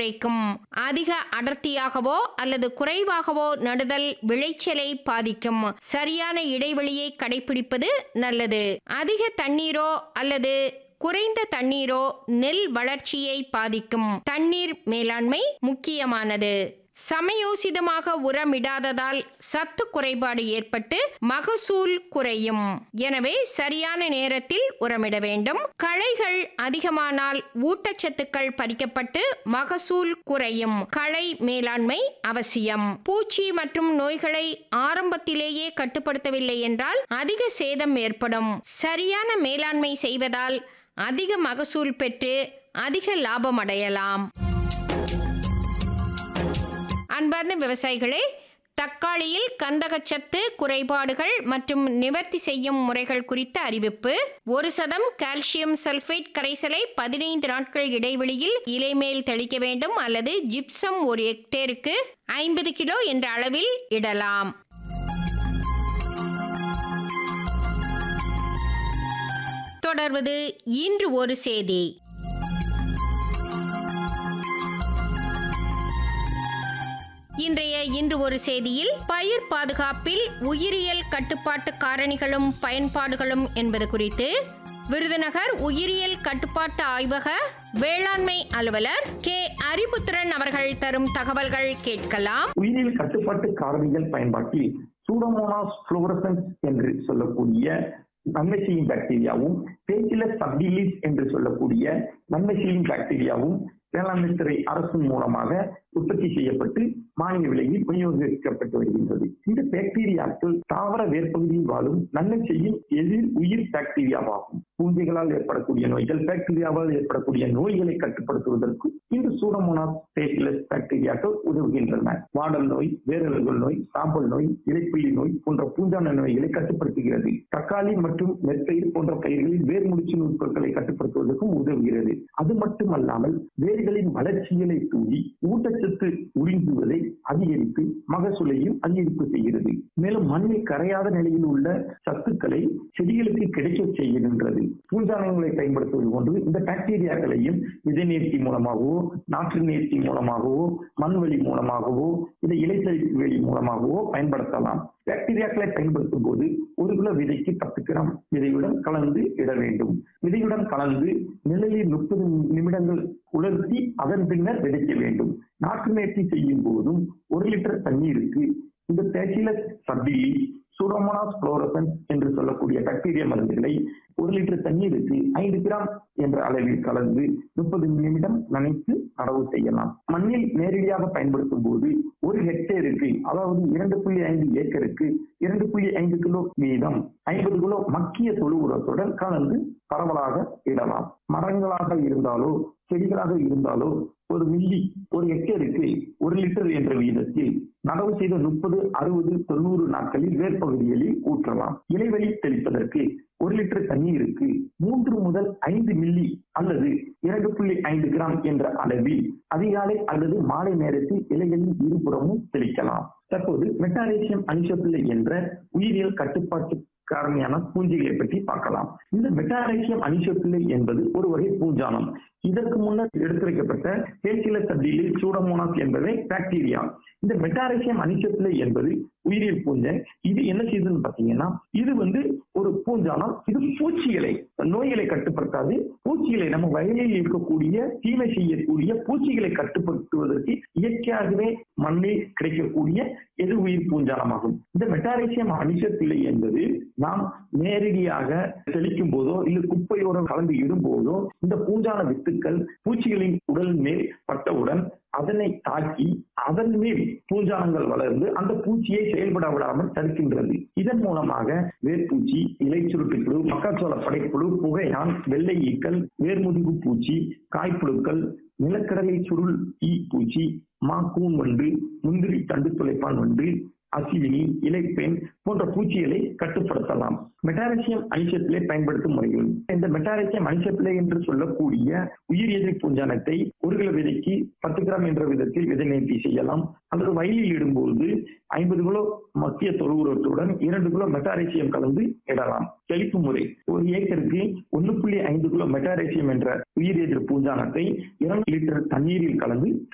குறைக்கும் அதிக அடர்த்தியாகவோ அல்லது குறைவாகவோ நடுதல் விளைச்சலை பாதிக்கும் சரியான இடைவெளியை கடைபிடிப்பது நல்லது அதிக தண்ணீரோ அல்லது குறைந்த தண்ணீரோ நெல் வளர்ச்சியை பாதிக்கும் தண்ணீர் மேலாண்மை முக்கியமானது சமயோசிதமாக உரமிடாததால் சத்து குறைபாடு ஏற்பட்டு மகசூல் குறையும் எனவே சரியான நேரத்தில் உரமிட வேண்டும் களைகள் அதிகமானால் ஊட்டச்சத்துக்கள் பறிக்கப்பட்டு மகசூல் குறையும் களை மேலாண்மை அவசியம் பூச்சி மற்றும் நோய்களை ஆரம்பத்திலேயே கட்டுப்படுத்தவில்லை என்றால் அதிக சேதம் ஏற்படும் சரியான மேலாண்மை செய்வதால் அதிக மகசூல் பெற்று அதிக லாபம் அடையலாம் அன்பார்ந்த விவசாயிகளே தக்காளியில் கந்தகச்சத்து குறைபாடுகள் மற்றும் நிவர்த்தி செய்யும் முறைகள் குறித்த அறிவிப்பு ஒரு சதம் கால்சியம் சல்பேட் கரைசலை பதினைந்து நாட்கள் இடைவெளியில் இலைமேல் தெளிக்க வேண்டும் அல்லது ஜிப்சம் ஒரு ஹெக்டேருக்கு ஐம்பது கிலோ என்ற அளவில் இடலாம் தொடர்வது இன்று ஒரு செய்தி இன்றைய இன்று ஒரு செய்தியில் பயிர் பாதுகாப்பில் உயிரியல் கட்டுப்பாட்டு காரணிகளும் பயன்பாடுகளும் என்பது குறித்து விருதுநகர் உயிரியல் கட்டுப்பாட்டு ஆய்வக வேளாண்மை அலுவலர் கே அரிபுத்திரன் அவர்கள் தரும் தகவல்கள் கேட்கலாம் உயிரியல் கட்டுப்பாட்டு காரணிகள் பயன்பாட்டில் சூடோமோனாஸ் புளோரசன்ஸ் என்று சொல்லக்கூடிய நன்மை செய்யும் பாக்டீரியாவும் பேச்சிலஸ் சப்டிலிஸ் என்று சொல்லக்கூடிய நன்மை செய்யும் பாக்டீரியாவும் வேளாண்மை துறை அரசின் மூலமாக உற்பத்தி செய்யப்பட்டு மானிய விலையில் விநியோகிக்கப்பட்டு வருகின்றது இந்த பாக்டீரியாக்கள் தாவர வேர்ப்பகுதியில் வாழும் நன்மை செய்யும் எதிர் உயிர் பாக்டீரியாவாகும் பூஞ்சைகளால் ஏற்படக்கூடிய நோய்கள் பாக்டீரியாவால் ஏற்படக்கூடிய நோய்களை கட்டுப்படுத்துவதற்கு இந்த சூடமோனாஸ் பேசிலஸ் பாக்டீரியாக்கள் உதவுகின்றன வாடல் நோய் வேரல்கள் நோய் சாம்பல் நோய் இலைப்புள்ளி நோய் போன்ற பூஞ்சான நோய்களை கட்டுப்படுத்துகிறது தக்காளி மற்றும் நெற்பயிர் போன்ற பயிர்களில் வேர் முடிச்சு நுட்பங்களை கட்டுப்படுத்துவதற்கும் உதவுகிறது அது மட்டுமல்லாமல் வேர்களின் வளர்ச்சிகளை தூண்டி ஊட்டச்சத்து உறிஞ்சுவதை அதிகரித்து மகசூலையும் அதிகரிப்பு செய்கிறது மேலும் மண்ணில் கரையாத நிலையில் உள்ள சத்துக்களை செடிகளுக்கு கிடைக்க செய்கின்றது பூஞ்சானங்களை பயன்படுத்துவது போன்று இந்த பாக்டீரியாக்களையும் விதை நேர்த்தி மூலமாகவோ நாற்று நேர்த்தி மூலமாகவோ மண்வெளி மூலமாகவோ இல்லை இலைத்தளிப்பு வெளி மூலமாகவோ பயன்படுத்தலாம் பாக்டீரியாக்களை பயன்படுத்தும் போது ஒரு கிலோ விதைக்கு பத்து கிராம் விதையுடன் கலந்து இட வேண்டும் விதையுடன் கலந்து நிழலில் முப்பது நிமிடங்கள் உலர்த்தி அதன் பின்னர் விதைக்க வேண்டும் நாற்று நேர்த்தி செய்யும் போதும் ஒரு லிட்டர் தண்ணீருக்கு இந்த பேச்சிலஸ் சப்டிலி சூடோமோனாஸ் புளோரசன்ஸ் என்று சொல்லக்கூடிய பாக்டீரியா மருந்துகளை ஒரு லிட்டர் தண்ணீருக்கு ஐந்து கிராம் என்ற அளவில் கலந்து முப்பது நிமிடம் நனைத்து நடவு செய்யலாம் மண்ணில் நேரடியாக பயன்படுத்தும் போது ஒரு ஹெக்டேருக்கு அதாவது இரண்டு புள்ளி ஐந்து ஏக்கருக்கு இரண்டு புள்ளி ஐந்து கிலோ வீதம் ஐம்பது கிலோ மக்கிய தொழு உரத்துடன் கலந்து பரவலாக இடலாம் மரங்களாக இருந்தாலோ செடிகளாக இருந்தாலோ ஒரு மில்லி ஒரு ஹெக்டேருக்கு ஒரு லிட்டர் என்ற வீதத்தில் நடவு செய்த முப்பது அறுபது தொண்ணூறு நாட்களில் வேர்ப்பகுதிகளில் ஊற்றலாம் இலைவெளி தெளிப்பதற்கு ஒரு லிட்டர் தண்ணீருக்கு மூன்று முதல் ஐந்து மில்லி அல்லது இரண்டு புள்ளி ஐந்து கிராம் என்ற அளவில் அதிகாலை அல்லது மாலை நேரத்தில் இலைகளின் இருபுறமும் தெளிக்கலாம் தற்போது மெட்டாரேசியம் அனிசோபிள்ளை என்ற உயிரியல் கட்டுப்பாட்டு காரணியான பூஞ்சைகளை பற்றி பார்க்கலாம் இந்த மெட்டாரேசியம் அனிசோபிள்ளை என்பது ஒரு வகை பூஞ்சானம் இதற்கு முன்னர் எடுத்துரைக்கப்பட்ட பேச்சிலஸ் சப்டிலில் சூடமோனாஸ் என்பவை பாக்டீரியா இந்த மெட்டாரேசியம் அனிசோபிள்ளை என்பது உயிரியல் பூஞ்சை இது என்ன செய்யுதுன்னு பாத்தீங்கன்னா இது வந்து ஒரு பூஞ்சானம் இது பூச்சிகளை நோய்களை கட்டுப்படுத்தாது பூச்சிகளை நம்ம வயலில் இருக்கக்கூடிய தீமை செய்யக்கூடிய பூச்சிகளை கட்டுப்படுத்துவதற்கு இயற்கையாகவே மண்ணில் கிடைக்கக்கூடிய எது உயிர் பூஞ்சானமாகும் இந்த மெட்டாரேசியம் அனிசப்பிள்ளை என்பது நாம் நேரடியாக தெளிக்கும் போதோ இல்ல குப்பையோரம் கலந்து இடும்போதோ இந்த பூஞ்சான வித்துக்கள் பூச்சிகளின் உடல் மேல் பட்டவுடன் அதனை தாக்கி அதன் மேல் பூஞ்சானங்கள் வளர்ந்து அந்த பூச்சியை செயல்பட விடாமல் தடுக்கின்றது இதன் மூலமாக வேர்பூச்சி இலை சுருட்டுப்புழு மக்காச்சோள படைப்புழு புகையான் வெள்ளை ஈக்கள் வேர்முதுகு பூச்சி காய்ப்புழுக்கள் நிலக்கடலை சுருள் ஈ பூச்சி மாக்கூன் வண்டு முந்திரி தண்டு துளைப்பான் வண்டு அசிவினி இலைப்பெண் போன்ற பூச்சிகளை கட்டுப்படுத்தலாம் மெட்டாரசியம் அனிசப்பிலை பயன்படுத்தும் முறைகள் இந்த மெட்டாரசியம் அனிசப்பிலை என்று சொல்லக்கூடிய உயிர் எதிரி பூஞ்சானத்தை ஒரு கிலோ விதைக்கு பத்து கிராம் என்ற விதத்தில் விதை நேர்த்தி செய்யலாம் அல்லது வயலில் இடும்போது ஐம்பது கிலோ மத்திய தொழு உரத்துடன் இரண்டு கிலோ மெட்டாரேசியம் கலந்து இடலாம் தெளிப்பு முறை ஒரு ஏக்கருக்கு ஒன்று புள்ளி ஐந்து கிலோ மெட்டாரேசியம் என்ற உயிர் எதிர் பூஞ்சானத்தை இரண்டு லிட்டர் தண்ணீரில் கலந்து